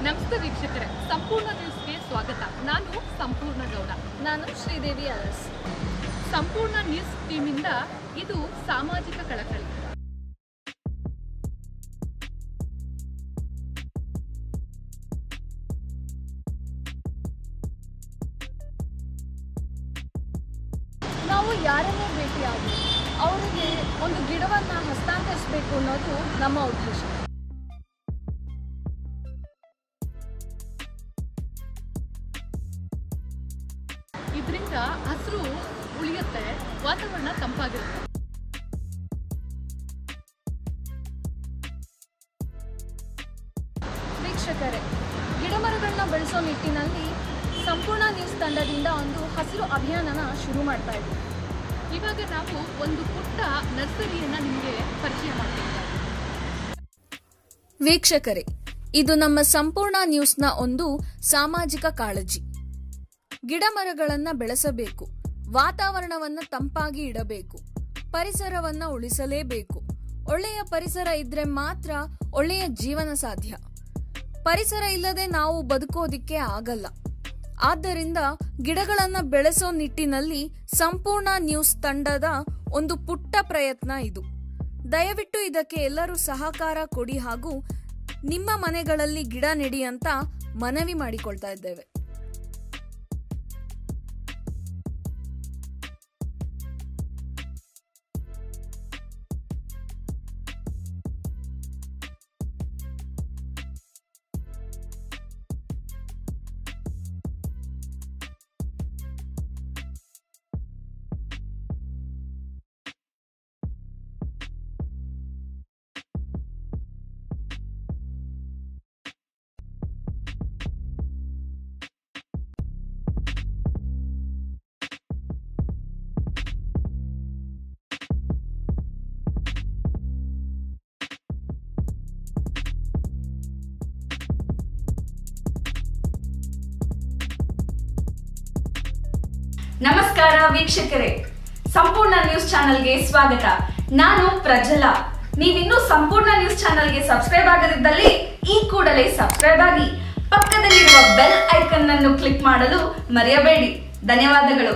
ನಮಸ್ತೆ ವೀಕ್ಷಕರೇ ಸಂಪೂರ್ಣ ನ್ಯೂಸ್ಗೆ ಸ್ವಾಗತ ನಾನು ಸಂಪೂರ್ಣ ಗೌಡ ನಾನು ಶ್ರೀದೇವಿ ಅರಸ್ ಸಂಪೂರ್ಣ ನ್ಯೂಸ್ ಟೀಮಿಂದ ಇದು ಸಾಮಾಜಿಕ ಕಳಕಳಿ ನಾವು ಯಾರನ್ನೇ ಭೇಟಿಯಾಗಲಿ ಅವರಿಗೆ ಒಂದು ಗಿಡವನ್ನು ಹಸ್ತಾಂತರಿಸಬೇಕು ಅನ್ನೋದು ನಮ್ಮ ಉದ್ದೇಶ ಇದರಿಂದ ಹಸಿರು ಉಳಿಯುತ್ತೆ ವಾತಾವರಣ ತಂಪಾಗಿರುತ್ತೆ ವೀಕ್ಷಕರೇ ಗಿಡಮರಗಳನ್ನ ಬೆಳೆಸೋ ನಿಟ್ಟಿನಲ್ಲಿ ಸಂಪೂರ್ಣ ನ್ಯೂಸ್ ತಂಡದಿಂದ ಒಂದು ಹಸಿರು ಅಭಿಯಾನನ ಶುರು ಮಾಡ್ತಾ ಇದ್ದೀವಿ ಇವಾಗ ನಾವು ಒಂದು ಪುಟ್ಟ ನರ್ಸರಿಯನ್ನ ನಿಮಗೆ ಪರಿಚಯ ಮಾಡ್ತೀವಿ ವೀಕ್ಷಕರೇ ಇದು ನಮ್ಮ ಸಂಪೂರ್ಣ ನ್ಯೂಸ್ನ ಒಂದು ಸಾಮಾಜಿಕ ಕಾಳಜಿ ಗಿಡ ಮರಗಳನ್ನ ಬೆಳೆಸಬೇಕು ವಾತಾವರಣವನ್ನ ತಂಪಾಗಿ ಇಡಬೇಕು ಪರಿಸರವನ್ನ ಉಳಿಸಲೇಬೇಕು ಒಳ್ಳೆಯ ಪರಿಸರ ಇದ್ರೆ ಮಾತ್ರ ಒಳ್ಳೆಯ ಜೀವನ ಸಾಧ್ಯ ಪರಿಸರ ಇಲ್ಲದೆ ನಾವು ಬದುಕೋದಿಕ್ಕೆ ಆಗಲ್ಲ ಆದ್ದರಿಂದ ಗಿಡಗಳನ್ನ ಬೆಳೆಸೋ ನಿಟ್ಟಿನಲ್ಲಿ ಸಂಪೂರ್ಣ ನ್ಯೂಸ್ ತಂಡದ ಒಂದು ಪುಟ್ಟ ಪ್ರಯತ್ನ ಇದು ದಯವಿಟ್ಟು ಇದಕ್ಕೆ ಎಲ್ಲರೂ ಸಹಕಾರ ಕೊಡಿ ಹಾಗೂ ನಿಮ್ಮ ಮನೆಗಳಲ್ಲಿ ಗಿಡ ನೆಡಿ ಅಂತ ಮನವಿ ಮಾಡಿಕೊಳ್ತಾ ಇದ್ದೇವೆ ನಮಸ್ಕಾರ ವೀಕ್ಷಕರೇ ಸಂಪೂರ್ಣ ನ್ಯೂಸ್ ಚಾನೆಲ್ಗೆ ಸ್ವಾಗತ ನಾನು ಪ್ರಜಲಾ ನೀವಿನ್ನೂ ಸಂಪೂರ್ಣ ನ್ಯೂಸ್ ಚಾನೆಲ್ಗೆ ಸಬ್ಸ್ಕ್ರೈಬ್ ಆಗದಿದ್ದಲ್ಲಿ ಈ ಕೂಡಲೇ ಸಬ್ಸ್ಕ್ರೈಬ್ ಆಗಿ ಪಕ್ಕದಲ್ಲಿರುವ ಬೆಲ್ ಐಕನ್ ಅನ್ನು ಕ್ಲಿಕ್ ಮಾಡಲು ಮರೆಯಬೇಡಿ ಧನ್ಯವಾದಗಳು